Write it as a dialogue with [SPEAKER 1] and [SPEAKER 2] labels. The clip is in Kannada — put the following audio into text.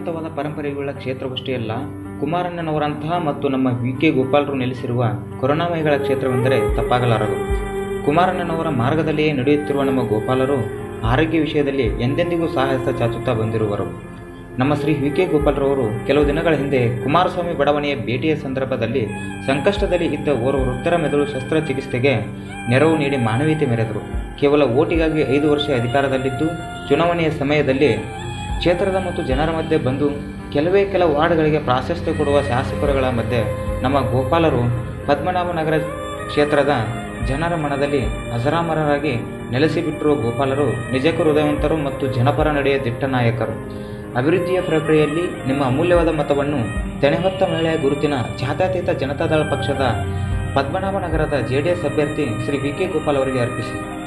[SPEAKER 1] ಶ್ರೀಮಂತವಾದ ಪರಂಪರೆಯುಳ್ಳ ಕ್ಷೇತ್ರವಷ್ಟೇ ಅಲ್ಲ ಕುಮಾರಣ್ಣನವರಂತಹ ಮತ್ತು ನಮ್ಮ ವಿ ಕೆ ಗೋಪಾಲರು ನೆಲೆಸಿರುವ ಕೊರೋನಾಮಯಗಳ ಕ್ಷೇತ್ರವೆಂದರೆ ತಪ್ಪಾಗಲಾರದು ಕುಮಾರಣ್ಣನವರ ಮಾರ್ಗದಲ್ಲಿಯೇ ನಡೆಯುತ್ತಿರುವ ನಮ್ಮ ಗೋಪಾಲರು ಆರೋಗ್ಯ ವಿಷಯದಲ್ಲಿ ಎಂದೆಂದಿಗೂ ಸಾಹಸ ಚಾಚುತ್ತಾ ಬಂದಿರುವರು ನಮ್ಮ ಶ್ರೀ ವಿ ಕೆ ಗೋಪಾಲರವರು ಕೆಲವು ದಿನಗಳ ಹಿಂದೆ ಕುಮಾರಸ್ವಾಮಿ ಬಡಾವಣೆಯ ಭೇಟಿಯ ಸಂದರ್ಭದಲ್ಲಿ ಸಂಕಷ್ಟದಲ್ಲಿ ಇದ್ದ ಓರ್ವ ವೃದ್ಧರ ಮೆದುಳು ಶಸ್ತ್ರಚಿಕಿತ್ಸೆಗೆ ನೆರವು ನೀಡಿ ಮಾನವೀಯತೆ ಮೆರೆದರು ಕೇವಲ ಓಟಿಗಾಗಿ ಐದು ವರ್ಷ ಅಧಿಕಾರದಲ್ಲಿದ್ದು ಚುನಾವಣೆಯ ಸಮಯದಲ್ಲಿ ಕ್ಷೇತ್ರದ ಮತ್ತು ಜನರ ಮಧ್ಯೆ ಬಂದು ಕೆಲವೇ ಕೆಲ ವಾರ್ಡ್ಗಳಿಗೆ ಪ್ರಾಶಸ್ತ್ಯ ಕೊಡುವ ಶಾಸಕರುಗಳ ಮಧ್ಯೆ ನಮ್ಮ ಗೋಪಾಲರು ಪದ್ಮನಾಭನಗರ ಕ್ಷೇತ್ರದ ಜನರ ಮನದಲ್ಲಿ ಅಜರಾಮರರಾಗಿ ನೆಲೆಸಿಬಿಟ್ಟಿರುವ ಗೋಪಾಲರು ನಿಜಕ್ಕೂ ಹೃದಯವಂತರು ಮತ್ತು ಜನಪರ ನಡೆಯ ದಿಟ್ಟ ನಾಯಕರು ಅಭಿವೃದ್ಧಿಯ ಪ್ರಕ್ರಿಯೆಯಲ್ಲಿ ನಿಮ್ಮ ಅಮೂಲ್ಯವಾದ ಮತವನ್ನು ತೆನೆಹೊತ್ತ ಮಹಿಳೆಯ ಗುರುತಿನ ಜಾತ್ಯತೀತ ಜನತಾದಳ ಪಕ್ಷದ ಪದ್ಮನಾಭನಗರದ ಜೆಡಿಎಸ್ ಅಭ್ಯರ್ಥಿ ಶ್ರೀ ವಿ ಕೆ ಗೋಪಾಲ್ ಅವರಿಗೆ ಅರ್ಪಿಸಿ